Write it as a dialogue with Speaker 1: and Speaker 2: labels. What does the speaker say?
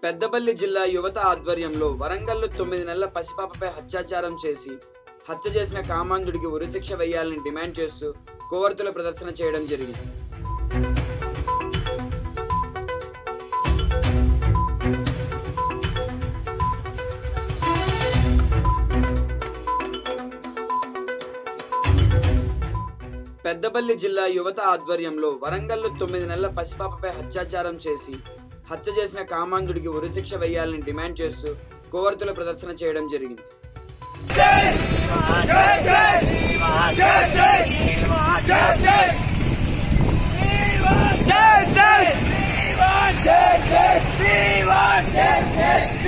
Speaker 1: పెద్దపల్లి జిల్లా యువత ఆధ్వర్యంలో వరంగల్లో తొమ్మిది నెలల పసిపాపపై అత్యాచారం చేసి హత్య చేసిన కామాంధుడికి ఉరిశిక్ష వేయాలని డిమాండ్ చేస్తూ కోవర్తుల ప్రదర్శన చేయడం జరిగింది పెద్దపల్లి జిల్లా యువత ఆధ్వర్యంలో వరంగల్లో తొమ్మిది నెలల పసిపాపపై అత్యాచారం చేసి హత్య చేసిన కామాంధుడికి ఉరిశిక్ష వేయాలని డిమాండ్ చేస్తూ కోవర్తుల ప్రదర్శన చేయడం జరిగింది
Speaker 2: Justice! We want justice! We want justice!